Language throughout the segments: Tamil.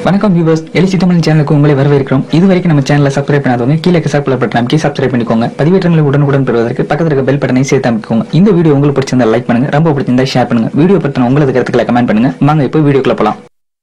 வணக்கம் வியூவர்ஸ் எலிசி தமிழ் சேனலுக்கு உங்களை வரவேற்கிறோம் இது வரைக்கும் நம்ம சேனலை சப்ஸ்கிரைப் பண்ணாதவங்க கீழே சப்ஸ்கிரைப் பட்டன் அமைக்கி சப்ஸ்கிரைப் பண்ணிக்கோங்க பதிவேற்றங்களை உடனுக்குடன் பெறுவதற்கு பக்கத்தில் இருக்க பெல் பட்டனை சேர்த்து அமைக்கோங்க இந்த வீடியோ உங்களுக்கு பிடிச்சிருந்தா லைக் பண்ணுங்க ரொம்ப பிடிச்சிருந்தா ஷேர் பண்ணுங்க வீடியோ பத்தின உங்களது கருத்துக்களை கமெண்ட் பண்ணுங்க வாங்க இப்போ வீடியோக்குள்ள போலாம்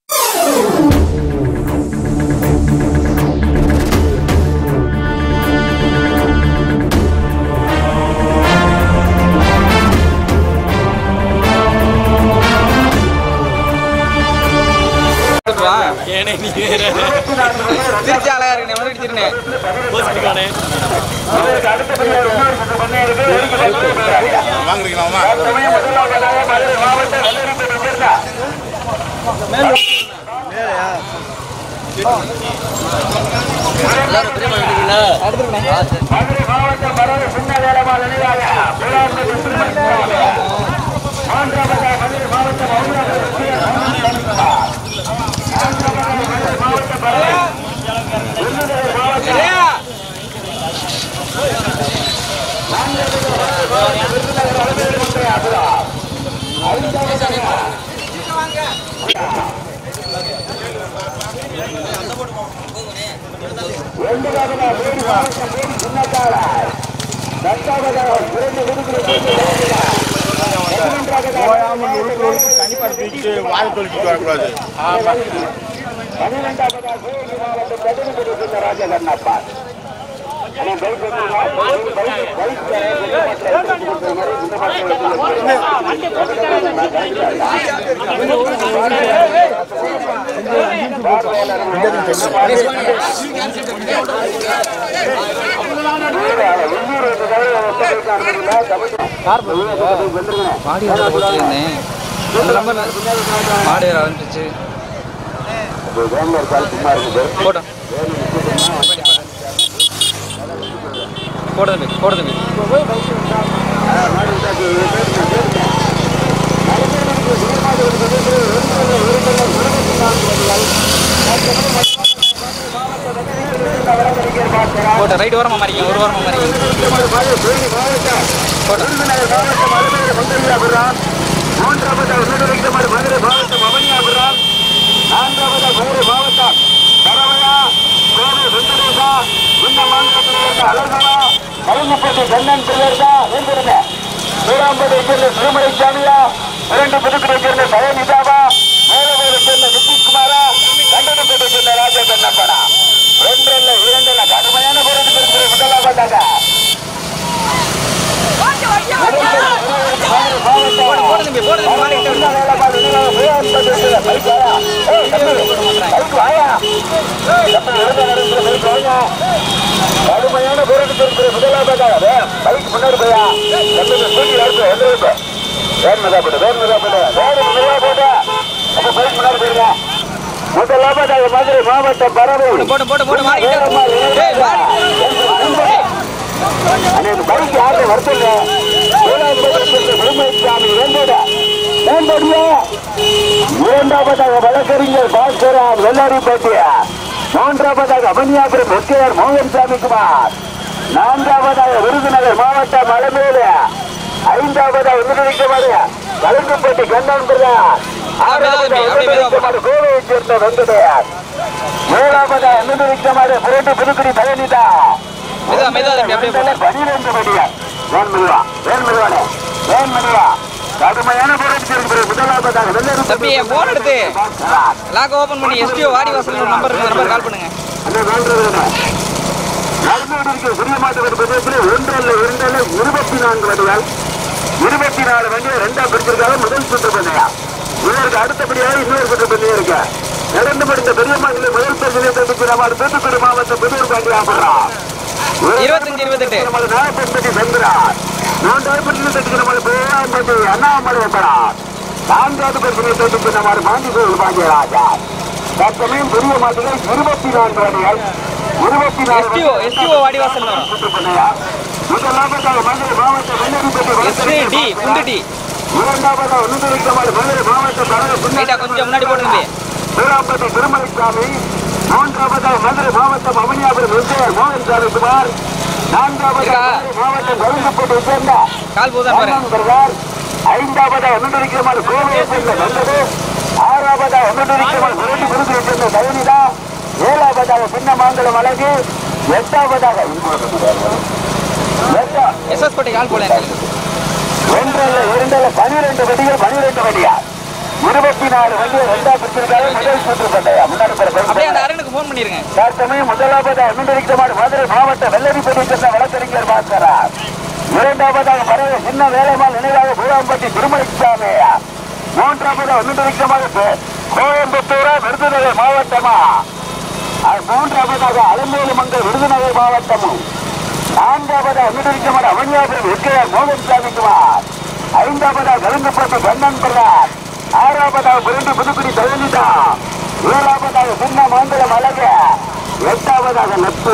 திருச்சி அழகா இருக்கு நம்ம அடிச்சிருந்தேன் வாங்குறீங்களாமா கண்டிப்பா தூக்கிட்டு வாழை தொழிச்சிட்டு வரக்கூடாது மாடி வர போட்டிருந்தேன் அந்த நம்பர் மாடி வர வந்துருச்சு போட்டோம் போட தம்பி போட தம்பி போட்ட ரைட் ஓரமா மாறிங்க ஒரு ஓரமா மாறிங்க இரண்டு புதுக்குடியை சேர்ந்த பயனிதாவா மேலவேலை சேர்ந்த நிதிஷ்குமாரா கண்டனப்பேட்டை சேர்ந்த ராஜா கண்ணப்படா ரெண்டல்ல இரண்டல்ல கடுமையான போராட்டத்திற்கு முதலாவதாக போட தம்பி போட தம்பி மாறிக்கிட்ட கடுமையான போராட்டத்திற்கு முதலாவதாக பைக் முன்னாடி போயா தூக்கி எடுத்து எந்திரிப்பு வேன்மதா போட்டு வேன்மதா போட்டு வேறு முதலா போட்டு அப்ப பைக் முன்னாடி போயிருங்க முதலாவதாக மதுரை மாவட்டம் பறவை போட்டு போட்டு போட்டு மாறிக்கிட்ட ஏய் மாறி அன்னைக்கு பைக் யாரும் வருதுங்க முழுமைசாமி வேண்டோட வேண்டோடியா இரண்டாவதாக வழக்கறிஞர் பாஸ்கரா வெள்ளாரிப்பேட்டைய மூன்றாவதாக அமனியாபுரம் எஸ்கேஆர் மோகன்சாமி குமார் நான்காவதாக விருதுநகர் மாவட்டம் மலைமேல ஐந்தாவதாக விருதுநகர் கலங்குப்பட்டி கண்ணன் பிரதான் ஆறாவதாக கோவையை சேர்ந்த வெங்கடையார் ஏழாவதாக விருதுநகர் புரட்டு புதுக்குடி பயணிதா மெதுவா மெதுவா தம்பி அப்படியே போட்டு பனிரெண்டு மணியா வேன் மெதுவா வேன் மெதுவானே வேன் மெதுவா கடுமையான போராட்டத்திற்கு முதலாவதாக வெள்ளரி தம்பி என் போன் எடுத்து லாக் ஓபன் பண்ணி எஸ்டிஓ வாடி வாசல் நம்பர் இருக்கு நம்பர் கால் பண்ணுங்க அந்த வேண்டது நடந்துகிட்டு சிறிய மாட்டு பிரதேசத்தில் ஒன்றல்ல இரண்டல்ல இருபத்தி நான்கு வண்டிகள் இருபத்தி நாலு வண்டியை ரெண்டா பிரிச்சிருக்காங்க முதல் சுற்று பண்ணையா இதற்கு அடுத்தபடியாக இன்னொரு சுற்று பண்ணி இருக்கு நடந்து முடிந்த பெரிய மாநில முதல் பகுதியை தடுத்து நம்ம தூத்துக்குடி மாவட்டம் புதூர் பாண்டி ஆப்படுறோம் இருபத்தஞ்சு இருபத்தெட்டு நமது நாகப்பட்டி சந்திரார் மூன்றாவது பிரச்சனை தட்டுக்கு நமது பேராம்பட்டி அண்ணாமலை வைக்கிறார் நான்காவது பிரச்சனை தட்டுக்கு நமது மாண்டிகோவில் பாண்டியராஜா தற்சமயம் பெரிய மாட்டுகள் இருபத்தி நான்கு அடிகள் இருபத்தி எஸ்டிஓ எஸ்டிஓ வாடி வாசல் முதலாவதாக மதுரை மாவட்ட எஸ்டி டி புண்டு டி இரண்டாவதாக ஒன்றிருக்கமான மதுரை மாவட்ட தலைவர் ரைட்டா கொஞ்சம் முன்னாடி போட்டு தம்பி பேராம்பட்டி திருமலைசாமி மூன்றாவதாக மதுரை மாவட்டம் அவனியாபுரம் விஜயர் மோகன் சாமி குமார் நான்காவது இருக்கா? மாவட்டம் கருங்கப்பட்டு சேர்ந்த கால் போதான் பாரு அண்ணன் பிரகார் ஐந்தாவது ஒன்றிருக்கிறமான கோவையை சேர்ந்த நல்லது ஆறாவது ஒன்றிருக்கிறமான விரட்டி விருது சேர்ந்த தயனி சின்ன மாங்கலம் அழகு எட்டாவதாக எட்டா எஸ்எஸ் கோட்டை கால் போல எனக்கு ஒன்றல்ல இரண்டல்ல பனிரெண்டு வண்டிகள் பனிரெண்டு வண்டியா இருபத்தி நாலு வண்டியை ரெண்டா பிரிச்சிருக்காரு முதல் சுற்று பண்டையா முன்னாடி அப்படியே அந்த பிறகு அரணுக்கு ஃபோன் பண்ணிருங்க தற்சமயம் முதலாவதாக அனுமதிக்கமான மதுரை மாவட்ட வெள்ளரிப்பட்டி சேர்ந்த வழக்கறிஞர் பார்க்கிறார் இரண்டாவதாக பறவை சின்ன வேலைமால் நினைவாக பூராம்பட்டி திருமணிசாமி மூன்றாவதாக அனுமதிக்கமாக கோயம்புத்தூரா விருதுநகர் மாவட்டமா அது மூன்றாவதாக அலம்பேலு மங்கல் விருதுநகர் மாவட்டமும் நான்காவதாக அனுமதிக்கமான அவனியாபுரம் எஸ்கேஆர் மோகன் சாமிக்குமார் ஐந்தாவதாக கலந்துப்பட்டு கண்ணன் பிரதார் ஆறாவதாக புரண்டு புதுக்குடி ஜெயலலிதா ஏழாவதாக சின்ன மாந்தளம் அழக எட்டாவதாக நட்பு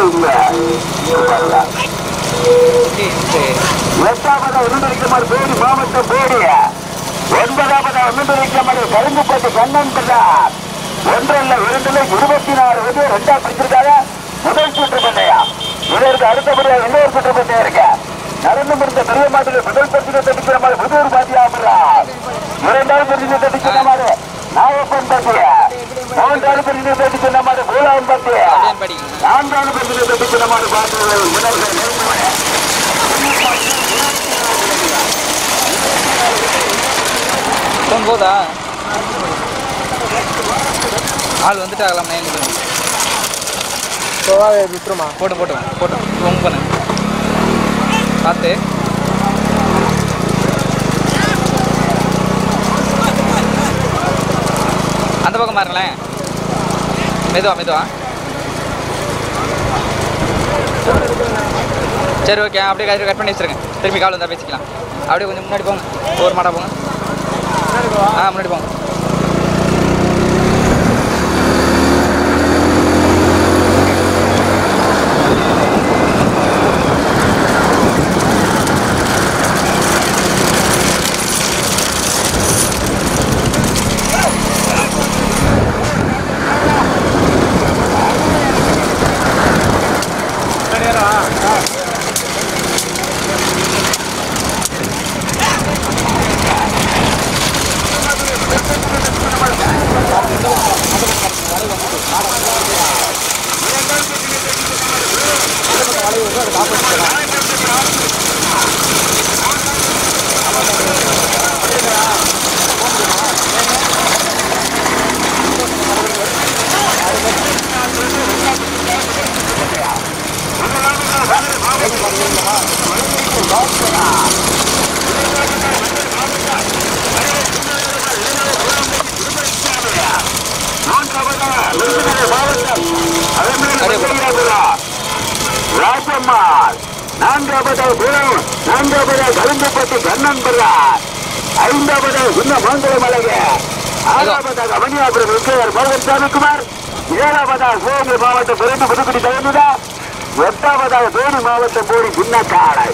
எட்டாவதாக உருண்டரிக்குமார் பேடி மாவட்டம் பேடிய ஒன்பதாவதாக உருண்டரிக்குமார் கருங்குப்பட்டு கண்ணன் பிரதார் ஒன்றல்ல இரண்டுல இருபத்தி நாலு வந்து ரெண்டா பிடிச்சிருக்காங்க முதல் சுற்று பண்ணையா இதற்கு அடுத்தபடியாக இன்னொரு சுற்று பண்ணையா இருக்க நடந்து முடிந்த பெரிய மாட்டுக்கு முதல் பரிசு தட்டிக்கிற மாதிரி புதூர் பாத்தியா இரண்டாவது பரிசு தட்டிக்கிற மாதிரி நாகப்பன் பாத்திய மூன்றாவது பரிசு தட்டிக்கிற மாதிரி பூலாவன் பாத்திய அப்படியே படிங்க நான்காவது பரிசு தட்டிக்கிற மாதிரி பாத்திய ஃபோன் போதா ஆள் வந்துட்டாங்களாம் விட்டுருமா போட்டு போட்டு போட்டு ஃபோன் பண்ணு பார்த்து அந்த பக்கம் பாருங்களேன் மெதுவா மெதுவா சரி ஓகே அப்படியே கட் கட் பண்ணி வச்சிருங்க திரும்பி கால் வந்தால் பேசிக்கலாம் அப்படியே கொஞ்சம் முன்னாடி போங்க ஒரு மாடா போங்க ஆ முன்னாடி போங்க ராஜம்மாள் நான்காவதாக குணம் நான்காவதாக கலந்துப்பட்டு கண்ணன் பிள்ளார் ஐந்தாவதாக சின்ன மாந்தளம் அழக ஆறாவதாக அவனியாபுரம் விஜயர் மோகன் சாமிக்குமார் ஏழாவதாக சிவகங்கை மாவட்டம் பிறந்து புதுக்குடி தகுந்ததா எட்டாவதாக தேனி மாவட்டம் போடி சின்ன காடை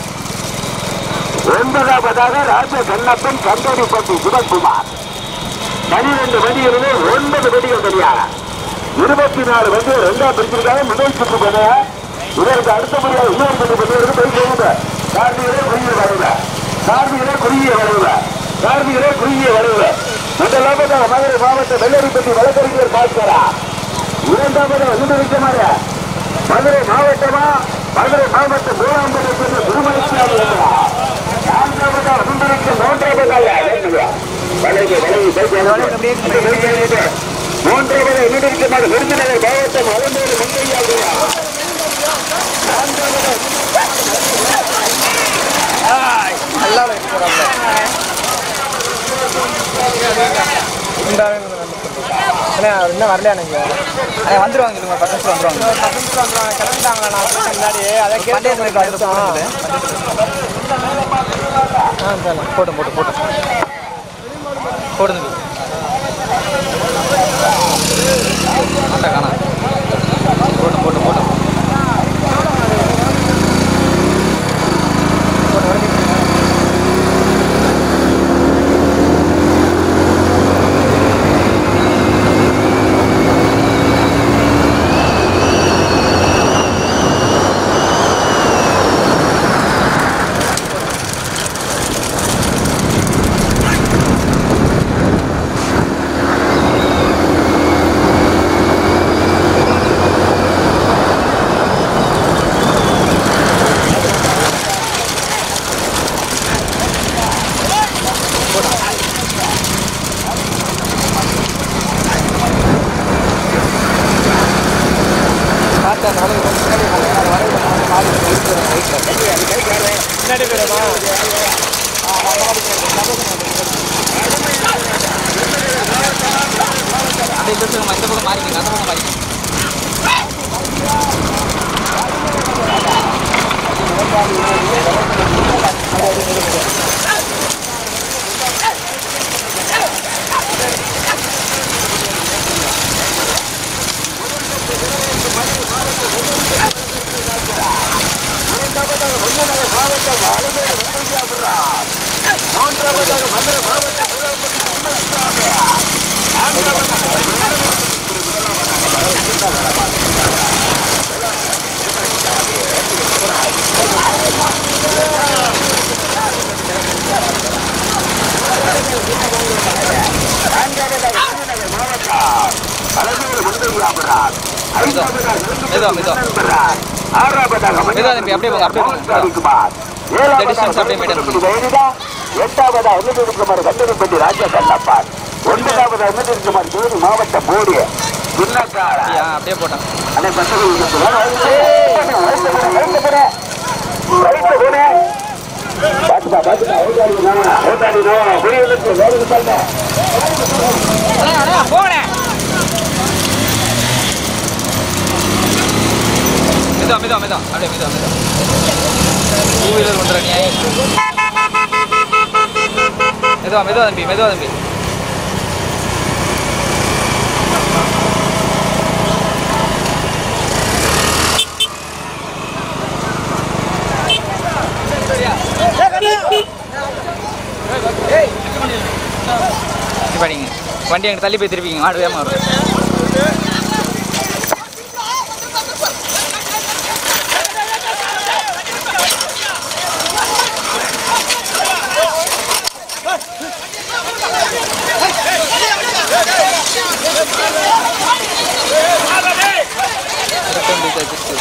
ஒன்பதாவதாக ராஜ கண்ணப்பன் கந்தோடிப்பட்டி சிவகுமார் பனிரெண்டு வண்டிகளிலே ஒன்பது வண்டிகள் தனியாக இருபத்தி நாலு வண்டிகள் ரெண்டா பிரிச்சிருக்காங்க முதல் சுற்று பண்ண இதற்கு அடுத்தபடியாக இன்னொரு பள்ளி பண்ணியிருக்கு போய் போகுங்க கார்த்திகளே குறுகிய வளைவுல கார்த்திகளே குறுகிய வளைவுல கார்த்திகளே குறுகிய வளைவுல முதலாவதாக மதுரை மாவட்ட வெள்ளரிப்பட்டி வழக்கறிஞர் பாஸ்கரா இரண்டாவதாக வந்து வைக்கமாறு மதுரை மாவட்டமா மதுரை மாவட்டம் மூலாம்பட்டை சேர்ந்த திருமணசாமி நான்காவதாக சுந்தரிக்கு மூன்றாவதாக வளைவு வளைவு பைக் மூன்றாவது எண்ணிருக்குமாறு விருதுநகர் மாவட்டம் அலந்தூர் முந்தையா இன்னும் வரலையா நீங்க அண்ணே வந்துருவாங்க இதுங்க பத்து நிமிஷம் வந்துருவாங்க பக்கத்துல வந்துடுவாங்க கிளம்பிட்டாங்களா நான் வரதுக்கு முன்னாடி அதை கேட்டு பந்தயத்தில் உங்களுக்கு அடிச்சோம். ஆ சரி போட்டு போட்டு போட்டு போடுங்க ஆட்டா காணா போட்டு போட்டு போட்டு அந்த வளைவு கொஞ்சம் முன்னாடி போங்க அந்த வளைவு கொஞ்சம் வந்து மாறி இருக்கு ரைட்டில் முன்னாடி போயிடுமா அப்படியே இந்த பக்கம் இந்த பக்கம் மாறிக்கங்க அந்த பக்கம் மாறிக்கங்க மெதுவா மெதுவா மெதுவா தம்பி அப்படியே போங்க அப்படியே போங்க இந்த distance அப்படியே maintain பண்ணுங்க. எட்டாவதா உன்னதிருக்குமார் கண்டனப்பட்டி ராஜா கண்ணப்பார் ஒன்பதாவதா உன்னதிருக்குமார் தேனி மாவட்ட போடி பின்னக்கார அப்படியா அப்படியே போட்டேன் அண்ணே பசங்க பாத்துப்பா பாத்துப்பா ஓட்டாடி நோ புரியலுக்கு வேறு பாருங்க போனேன் மெதுவா மெதுவா மெதுவா அப்படியே மெதுவா மெதுவா டூ வீலர் ஒன்றரை நியாயம் மெதுவா மெதுவா தம்பி மெதுவா தம்பி இப்ப நீங்க வண்டி அங்கே தள்ளி போய் திருப்பிங்க மாடு வேகமாக வரும் இருபத்தொன்று just.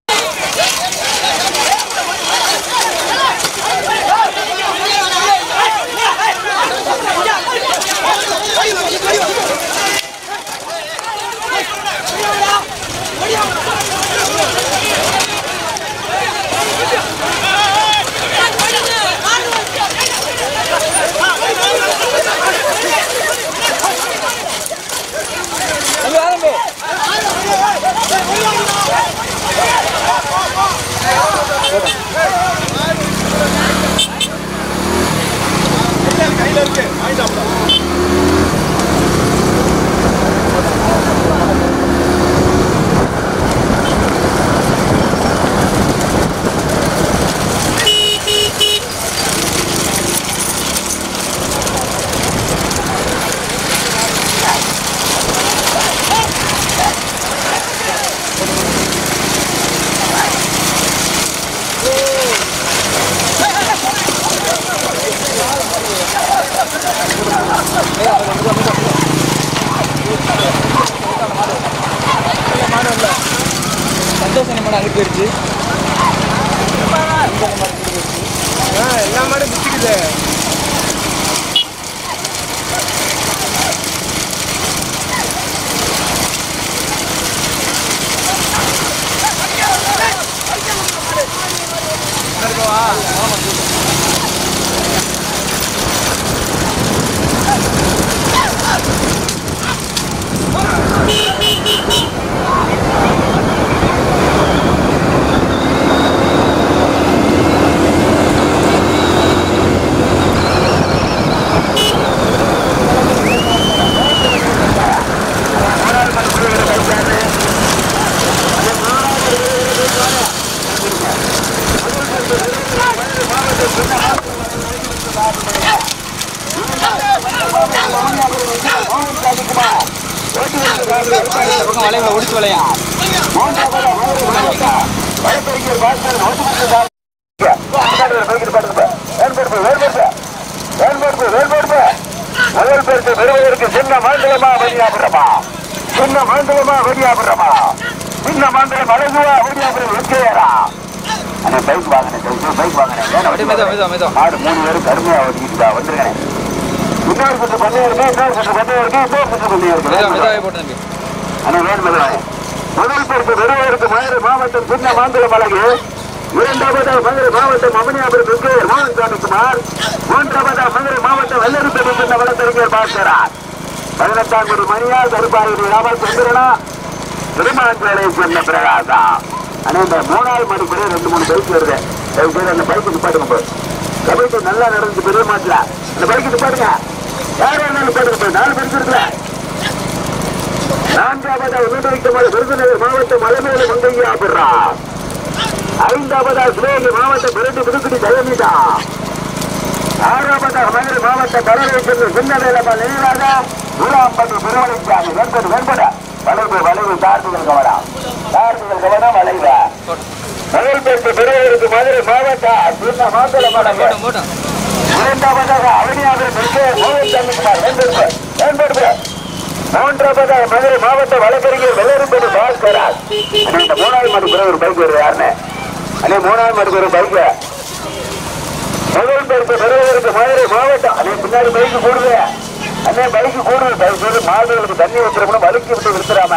கையில இருக்கு வாங்கிட்டாப்ல சந்தோஷம் நம்ம அங்கிட்டு போயிடுச்சு ஆ, எல்லா மாடும் பிடிச்சிக்குது இந்த பக்கம் வளைவுல ஒடிச்சு வளையும் முதல் பேருக்கு பெறுவதற்கு சின்ன மாண்டலமா வழியாபுரமா சின்ன மாண்டலமா வழியாபுரமா சின்ன மாண்டலம் அழகுவா வழியாபுரம் வெற்றியரா அண்ணே பைக் வாங்கினேன் பைக் வாங்கினேன் அப்படியே மெதுவா மெதுவா மெதுவா மாடு மூணு பேரும் கருமையா ஒதுக்கிட்டு வந்துருக்கேன் இன்னொரு சுற்று பண்ணி இருக்கு இன்னொரு சுற்று பண்ணி இருக்கு இன்னொரு சுற்று பண்ணி மெதுவா இருக்கு மெதுவாகவே போட்டு தம்பி அண்ணா வேணும் முதலாளி முதல் பரிசு பெறுவதற்கு மதுரை மாவட்டம் சின்ன மாங்குளம் அழகு இரண்டாவதாக மதுரை மாவட்டம் அமனியாபுரம் வெங்கையர் மோகன் சாமிக்குமார் மூன்றாவதாக மதுரை மாவட்டம் வெள்ளரிப்பேட்டை சின்ன வழக்கறிஞர் பார்க்கிறார் பதினெட்டாம் கோடி மணியா கருப்பாயுடைய ராம சந்திரனா திருமாஞ்சலை சொன்ன பிரகாசா ஆனா இந்த மூணாவது மணி கூட ரெண்டு மூணு பைக் வருது தயவு செய்து அந்த பைக்கு நிப்பாட்டுங்க போய் கபடி நல்லா நடந்து பெரிய மாட்டல அந்த பைக்கு நிப்பாட்டுங்க யார் வேணாலும் நிப்பாட்டுங்க போய் நாலு பரிசு இருக்குல்ல நான்காவதா உதவிக்குமார் விருதுநகர் மாவட்டம் மலைமேல மங்கையா பெறா ஐந்தாவதா சிவகங்கை மாவட்டம் பிறந்து புதுக்குடி தயமிதா ஆறாவதாக மதுரை மாவட்டம் பரவை சென்று சின்னவேலப்பா நினைவாக நூறாம்பது பெருவளைச்சாமி வெண்பது வெண்பட வளைவு வளைவு சார்புகள் கவனம் சார்புகள் கவனம் வளைவு முதல் பேருக்கு பெருவருக்கு மதுரை மாவட்டம் சின்ன மாந்தளம் போட்டும் போட்டும் இரண்டாவதாக அவனியாவில் நிற்க மோகன் சாமிக்குமார் வெண்பெடுப்பு வெண்பெடுப்பு மூன்றாவதாக மதுரை மாவட்ட வழக்கறிஞர் வெள்ளரும்பது பாஸ்கராஜ் அண்ணே, இந்த மூணாவது மாட்டுக்கு பிறகு ஒரு பைக் வருது யாருன்னு அண்ணே மூணாவது மாட்டுக்கு ஒரு பைக் முதல் பேருக்கு பெறுவதற்கு மதுரை மாவட்டம் அண்ணே பின்னாடி பைக்கு கூடுது அண்ணே பைக்கு கூடுது பைக் கூடு மாடுகளுக்கு தண்ணி வச்சிருக்கணும் வலுக்கி விட்டு விடுத்துறாம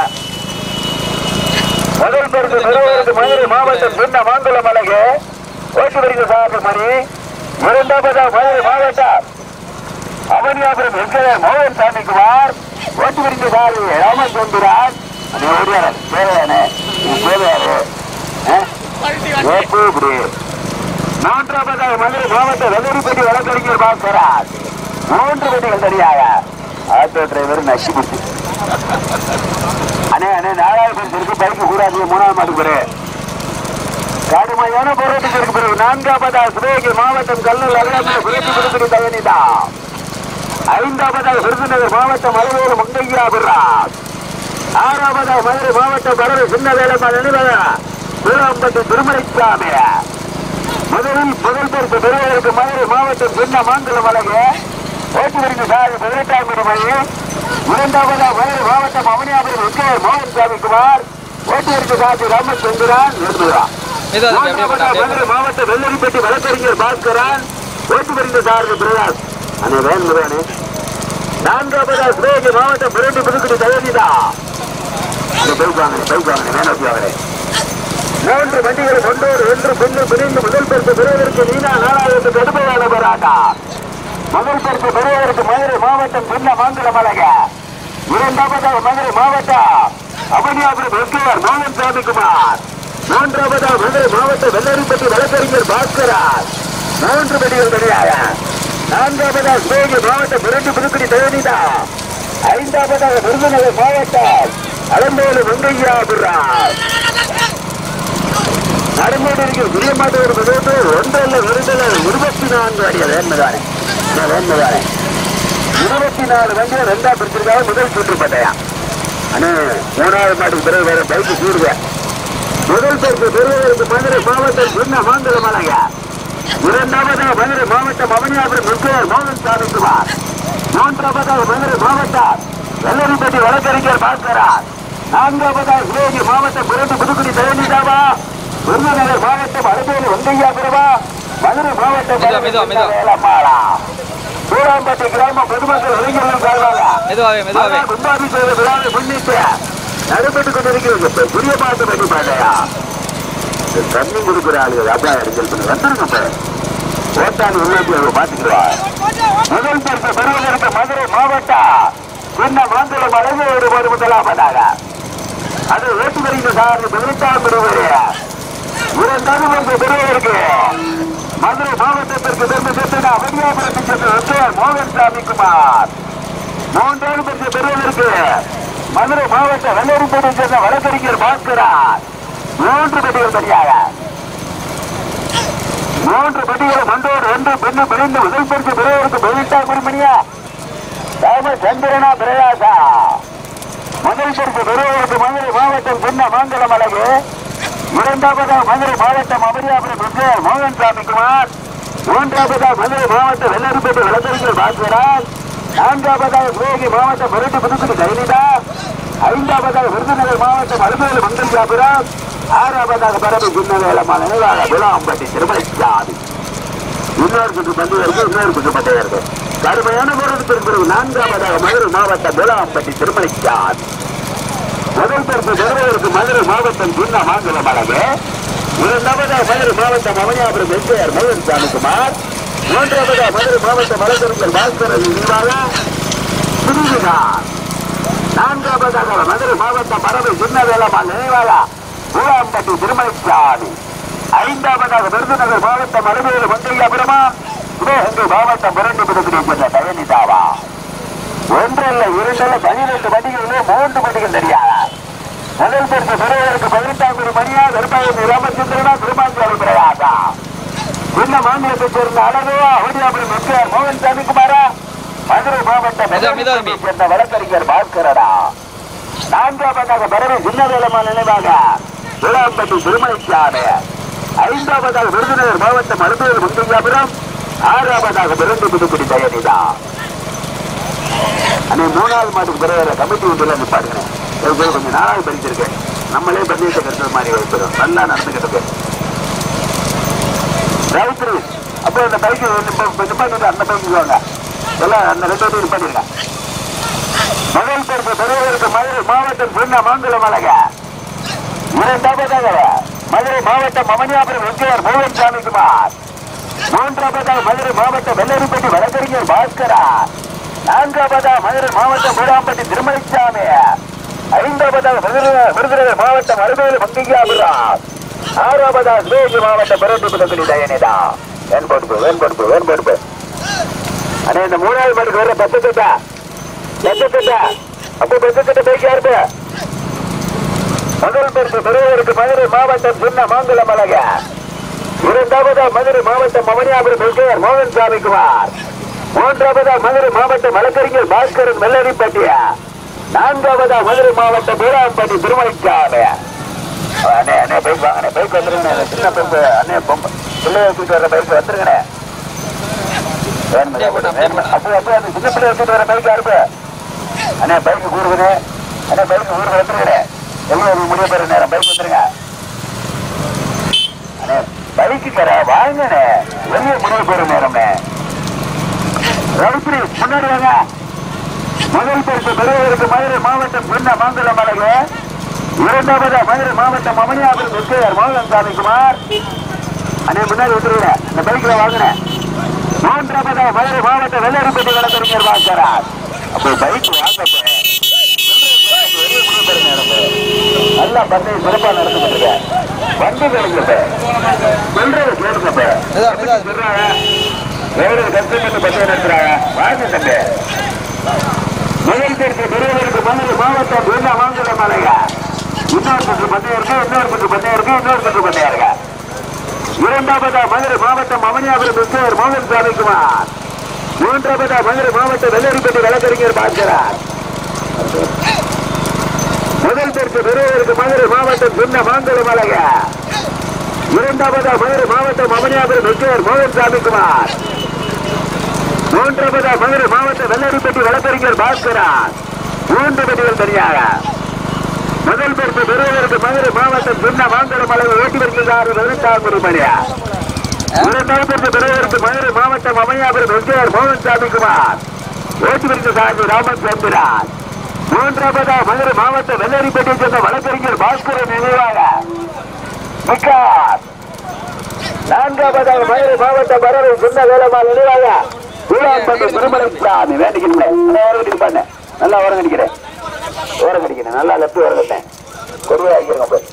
முதல் பேருக்கு பெறுவதற்கு மதுரை மாவட்டம் சின்ன மாங்குளம் அழகு ஓட்டு வருகிற சாகர் மணி இரண்டாவதா மதுரை மாவட்டம் அவனியாபுரம் வெங்கடர் மோகன் சாமிக்குமார் ஓட்டு வருகிற சாரி ராமச்சந்திரன் அண்ணே ஓடியாரு பேரையானே பேரையாரு ஏப்பு இப்படி மூன்றாவதாக மதுரை மாவட்ட வெள்ளரிப்பட்டி வழக்கறிஞர் பாஸ்கராஜ் மூன்று பெட்டிகள் சரியாக ஆட்டோ டிரைவர் நசிமுத்து அண்ணே அண்ணே நாலாவது பேர் இருக்கு பைக்கு கூடாது மூணாவது மாட்டுக்கு பிறகு கடுமையான போராட்டத்திற்கு பிறகு நான்காவதாக சிவகங்கை மாவட்டம் கல்லூர் அருகாமையில் புரட்சி புதுக்குடி தயனிதா ஐந்தாவதாக விருதுநகர் மாவட்டம் மலைவேலு மங்கையா பிர்ராஜ் ஆறாவதாக மதுரை மாவட்டம் பரவை சின்ன வேலைமா நினைவக திருவம்பட்டி திருமலைசாமி முதலில் முதல் பேருக்கு பெறுவதற்கு மதுரை மாவட்டம் சின்ன மாங்குளம் அழகு ஓட்டு வருகிற சார் பதினெட்டாம் மணி இரண்டாவதா மதுரை மாவட்டம் அவனியாபுரம் வெங்கையர் மோகன் சாமிக்குமார் ஓட்டு வருகிற சார் ராமச்சந்திரன் எழுதுகிறார் ஏதோ அது அப்படியே போட்டா அப்படியே மதுரை மாவட்டம் வெள்ளரிப்பட்டி வழக்கறிஞர் பாஸ்கரன் ஓட்டு வருகிற சார் பிரகாஷ் அண்ணே வேன் முருகனே நான்காவதா சிவகங்கை மாவட்டம் புரட்டி புதுக்குடி தயனிதா பைக் வாங்க பைக் வாங்க வேணும் வாங்க மூன்று வண்டிகளை கொண்டோர் ஒன்று பின்னு பிரிந்து முதல் பரிசு பெறுவதற்கு நீனா நாலாயிரத்து கடுமையான போராட்டம் முதல் பரிசு பெறுவதற்கு மதுரை மாவட்டம் பின்ன மாங்குளம் அழக இரண்டாவதாக மதுரை மாவட்டம் அவனியாபுரம் வெற்றியார் மோகன் சாமிக்குமார் மூன்றாவதாக மதுரை மாவட்டம் வெள்ளரிப்பட்டி வழக்கறிஞர் பாஸ்கராஜ் மூன்று வண்டிகள் கிடையாக நான்காவதாக சிவகங்கை மாவட்டம் புரட்டி புதுக்குடி தயனிதா ஐந்தாவதாக விருதுநகர் மாவட்டம் அலம்பேலு வெங்கையா பிர்ராஜ் நடந்தோடு இருக்கிற புரியமாட்ட ஒரு முதலோட்டு ஒன்றல்ல இரண்டல்ல இருபத்தி நான்கு அடியா வேண்மைதானே வேண்மைதானே இருபத்தி நாலு வண்டியை ரெண்டா பிடிச்சிருக்காங்க முதல் சுற்றுப்பட்டையா அண்ணே மூணாவது மாட்டுக்கு பிறகு வேற பைக்கு கூடுங்க முதல் பரிசு பெறுவதற்கு மதுரை மாவட்டம் சின்ன மாங்கலம் அழக இரண்டாவதாக மதுரை மாவட்டம் அவனியாபுரம் முக்கியர் மோகன் சாமிக்குமார் மூன்றாவதாக மதுரை மாவட்டம் வெள்ளரிப்பட்டி வழக்கறிஞர் பாஸ்கரார் நான்காவதாக சிவகங்கை மாவட்டம் புரண்டு புதுக்குடி தயனிதாவா விருதுநகர் மாவட்டம் அருகேலு வெங்கையாபுரமா மதுரை மாவட்டம் மெதுவா, மெதுவா, மெதுவா. வேலம்மாளா சூராம்பட்டி கிராம பொதுமக்கள் இளைஞர்கள் சார்பாக மெதுவாவே மெதுவாவே கும்பாபி செய்த விழாவை முன்னிட்டு நடைபெற்றுக் கொண்டிருக்கிறது இப்ப புதிய பாட்டு பண்ணி பாட்டையா தண்ணி கொடுக்குற ஆளுகள் அப்பா எடுக்கல் பண்ணி வந்துருங்க இப்ப ஓட்டாளி உள்ளே பாத்துக்கிறா முதல் பரிசு பெறுவதற்கு மதுரை மாவட்டம் சின்ன மாந்தளம் அழகு ஒரு ஒரு முதலாவதாக அது ஓட்டு வருகிற சார் பதினெட்டாம் பெறுவது இரண்டாவது பரிசு பெறுவதற்கு மதுரை மாவட்டத்திற்கு பெருமை சேர்த்தது அவனியாபுரத்தை சேர்ந்த வெற்றியார் மோகன் சாமிக்குமார் மூன்றாவது பரிசு பெறுவதற்கு மதுரை மாவட்ட வெள்ளரிப்பேட்டை சேர்ந்த வழக்கறிஞர் பாஸ்கரார் மூன்று பெட்டிகள் சரியாக மூன்று பெட்டிகள் ஒன்றோடு ஒன்று பெண்ணு பிரிந்து முதல் பரிசு பெறுவதற்கு பதினெட்டா குடிமணியா ராம சந்திரனா பிரயாசா முதல் பரிசு பெறுவதற்கு மதுரை மாவட்டம் சின்ன மாங்கலம் அழகு இரண்டாவதா மதுரை மாவட்டம் அமரியாபுரம் விஜயர் மோகன் சாமிக்குமார் மூன்றாவதா மதுரை மாவட்டம் வெள்ளரிப்பேட்டை வழக்கறிஞர் பாஸ்கராஜ் நான்காவதாக சிவகங்கை மாவட்டம் புரட்டி புதுக்குடி கைனிதா ஐந்தாவதாக விருதுநகர் மாவட்டம் அலுவலக மங்கல்யாபுரம் ஆறாவதாக பரவி சின்னவேலமான நினைவாக விழாம்பட்டி திருமலைச்சாமி இன்னொரு சுற்று பந்து இருக்கு இன்னொரு சுற்று பந்தயம் இருக்கு கடுமையான போராட்டத்திற்கு பிறகு நான்காவதாக மதுரை மாவட்டம் விழாம்பட்டி திருமலைச்சாமி முதல் பரிசு பெறுவதற்கு மதுரை மாவட்டம் சின்ன மாங்குளம் அழகு இரண்டாவதாக மதுரை மாவட்டம் அவனியாபுரம் வெங்கையர் மோகன் சாமிக்குமார் மூன்றாவதாக மதுரை மாவட்டம் வழக்கறிஞர் பாஸ்கரன் நினைவாக பிரிவினார் நான்காவதாக மதுரை மாவட்டம் பறவை சின்ன வேலம்மாள் நினைவாக பூராம்பட்டி திருமலைச்சாமி ஐந்தாவதாக விருதுநகர் மாவட்டம் அலுவலர் மங்கையாபுரமா சிவகங்கை மாவட்டம் புரண்டிபுரத்தில் சென்ற பயணிதாவா ஒன்றல்ல இரண்டல்ல பனிரெண்டு வண்டிகளிலே மூன்று வண்டிகள் தெரியாத முதல் பரிசு பெறுவதற்கு பதினெட்டாம் ஒரு மணியா கருப்பாயம் ராமச்சந்திரனா திருமாஞ்சாலை பிரயாசா இந்த மாநிலத்தைச் சேர்ந்த அழகா ஹோடியாபுரம் எம்ஜிஆர் மோகன் சாமி குமாரா மதுரை மாவட்டம் மிதா, மிதா தம்பி. சேர்ந்த வழக்கறிஞர் பாஸ்கரடா நான்காவதாக பரவை சின்னவேலமா நினைவாக விளாம்பட்டி திருமலைச்சாமி ஐந்தாவதாக விருதுநகர் மாவட்டம் அலுவலர் முந்தையாபுரம் ஆறாவதாக பிறந்து புதுக்குடி தயனிதா அன்னை மூணாவது மாதத்துக்கு பிறகு கமிட்டி ஒன்றில் நிப்பாடுங்க கொஞ்சம் நாளாக படிச்சிருக்கேன் நம்மளே பந்தயத்தை கருத்து மாதிரி வைக்கிறோம் நல்லா நடந்துக்கிட்டு ரவுத்ரி அப்போ அந்த பைக்கு நிப்பாட்டு அந்த பைக்கு வாங்க எல்லாம் அந்த ரெண்டு பேரும் நிப்பாட்டிருங்க முதல் பொறுப்பு பெறுவதற்கு மதுரை மாவட்டம் சொன்ன மாங்குளம் அழக இரண்டாவதாக மதுரை மாவட்டம் மமனியாபுரம் வெங்கையர் மோகன் சாமிக்குமார் மூன்றாவதாக மதுரை மாவட்டம் வெள்ளரிப்பட்டி வழக்கறிஞர் பாஸ்கரா நான்காவதாக மதுரை மாவட்டம் மூடாம்பட்டி திருமலைசாமி ஐந்தாவதாக மதுரை விருதுநகர் மாவட்டம் அருமையில் மங்கையாபுரம் ஆறாவதாக சிவகங்கை மாவட்டம் பிறப்பு பகுதி தயனிதா வேன் பொறுப்பு வேன் பொறுப்பு வேன் பொறுப்பு அண்ணே இந்த மூணாவது மணிக்கு வர பத்து கட்டா பத்து கட்டா அப்போ பத்து கட்ட பைக்கா இருப்பு முதல் பரிசு பெறுவதற்கு மதுரை மாவட்டம் சின்ன மாங்குளம் அழக இரண்டாவதா மதுரை மாவட்டம் மமனியாபுரம் வெங்கையர் மோகன் சாமிக்குமார் மூன்றாவதா மதுரை மாவட்டம் வழக்கறிஞர் பாஸ்கரன் வெள்ளரிப்பட்டியா நான்காவதா மதுரை மாவட்டம் வீராம்பட்டி திருமலைச்சாமி அண்ணே அண்ணே பைக் வாங்கண்ணே பைக் வந்துருங்கண்ணே இந்த சின்ன பைக் அண்ணே பொம்பை பிள்ளைய வச்சுட்டு வர பைக் வந்துருங்கண்ணே வேணுமே, வேணுமே. அப்போ அப்போ அந்த சின்ன பிள்ளை வச்சுட்டு வர பைக் யாருப்பு அண்ணே பைக் கூறுகுது அண்ணே பைக் ஊருக்கு வந்துருங்கண்ணே எவ்வளவு முடிய போற நேரம் பைக் வந்துருங்க அண்ணே பைக்கு கர வாங்கண்ணே வெளியே முடிய போற நேரம்ண்ணே ரவுத்ரி முன்னாடி வாங்க முதல் பரிசு பெறுவதற்கு மதுரை மாவட்டம் சொன்ன மாங்குளம் அழகு இரண்டாவது மதுரை மாவட்டம் மமனியாபுரம் வெங்கையர் மோகன் சாமிக்குமார் அண்ணே முன்னாடி விட்டுருங்க இந்த பைக்ல வாங்கினேன் மூன்றாவது மதுரை மாவட்டம் வெள்ளரிப்பட்டி வழக்கறிஞர் வாங்கிறார் அப்போ பைக் வாங்க நல்லா பந்தயம் சிறப்பா நடந்துட்டு இருக்க வண்டி கிடைக்கல சொல்றது கேளுங்க மிதா, மிதா தம்பி. எவ்வளவு கஷ்டப்பட்டு பந்தயம் நடத்துறாங்க வாங்க தம்பி முதல் தேர்ச்சி பெறுவதற்கு மதுரை மாவட்டம் வீணா வாங்குற மலையா இன்னொரு சுற்று பந்தயம் இருக்கு இன்னொரு சுற்று பந்தயம் இருக்கு இன்னொரு சுற்று பந்தயம் இருக்கு இரண்டாவதா மதுரை மாவட்டம் அவனியாபுரம் மிஸ்டர் மோகன் சாமிக்குமார் மூன்றாவதா மதுரை மாவட்டம் வெள்ளரிப்பட்டி வழக்கறிஞர் பாஸ்கரார் முதல் தெற்கு பெறுவதற்கு மதுரை மாவட்டம் சின்ன மாங்குளம் அழக இரண்டாவதா மதுரை மாவட்டம் அவனியாபுரம் மிஸ்டர் மோகன் சாமிக்குமார் மூன்றாவதா மதுரை மாவட்டம் வெள்ளரிப்பட்டி வழக்கறிஞர் பாஸ்கரார் மூன்று பெட்டிகள் தனியாக முதல் பரிசு பெறுவதற்கு மதுரை மாவட்டம் சின்ன மாங்குளம் அளவு ஓட்டி வருகிறார் பதினெட்டாம் ஒரு மணியா இரண்டாவது பரிசு பெறுவதற்கு மதுரை மாவட்டம் அமையாபுரம் எஸ்கேஆர் மோகன் சாமிக்குமார் ஓட்டி வருகிற சாமி ராமச்சந்திரன் மூன்றாவதா மதுரை மாவட்டம் வெள்ளரிப்பட்டியை சேர்ந்த வழக்கறிஞர் பாஸ்கரன் நினைவாக விகாஸ் நான்காவதாக மதுரை மாவட்டம் பரவை சின்ன வேலம்மாள் நினைவாக வீராம்பட்டு திருமலை சாமி வேண்டிக்கிறேன் ஓரம் பண்ண நல்லா ஓரம் கடிக்கிறேன் ஓரம் கடிக்கிறேன் நல்லா லெப்ட் ஓரம் கட்டேன் கொருவை ஆகிக்கிறேன் போய்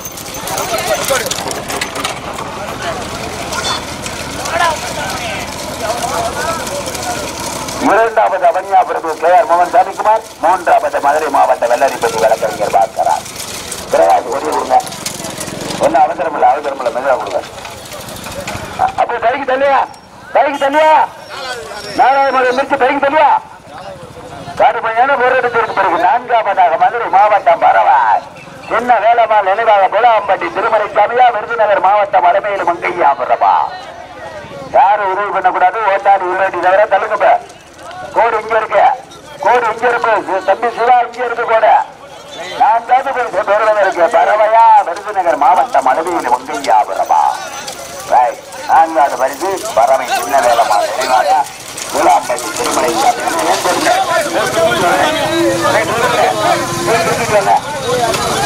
இரண்டாவது அவனியா பிரபு கே ஆர் மோகன் சாமிக்குமார் மூன்றாவது மதுரை மாவட்ட வெள்ளரிப்பட்டி வழக்கறிஞர் பார்க்கிறார் பிரகாஷ் ஒரே விடுங்க ஒன்னும் அவசரம் இல்லை அவசரம் இல்லை மெதுவாக கொடுங்க அ- அப்போ கைக்கு தள்ளியா கைக்கு தள்ளியா நாலாவது மதுரை மிர்ச்சி கைக்கு தள்ளியா கடுமையான போராட்டத்திற்கு பிறகு நான்காவதாக மதுரை மாவட்டம் பரவாய் சின்ன வேலம்மாள் நினைவாக புலாம்பட்டி திருமலை சாமியா விருதுநகர் மாவட்டம் அருமையில் மங்கையா புறமா யாரும் உதவி பண்ணக்கூடாது ஓட்டாடி உள்ளாடி தவிர தள்ளுங்க கோடு இங்க இருக்கு கோடு இங்க இருக்கு சி- தம்பி சிவா இங்க இருக்கு கோடு நான் தான் பெருமை இருக்கு பரவையா விருதுநகர் மாவட்டம் அருமையில் மங்கையா புறமா ரைட் நான்காவது பரிசு பறவை சின்ன வேலம்மா நினைவாக விளாம்பட்டி திருமலை சாமி. ஏன் தெரியல? ஏன் தெரியல? ஏன் தெரியல? இரநூறு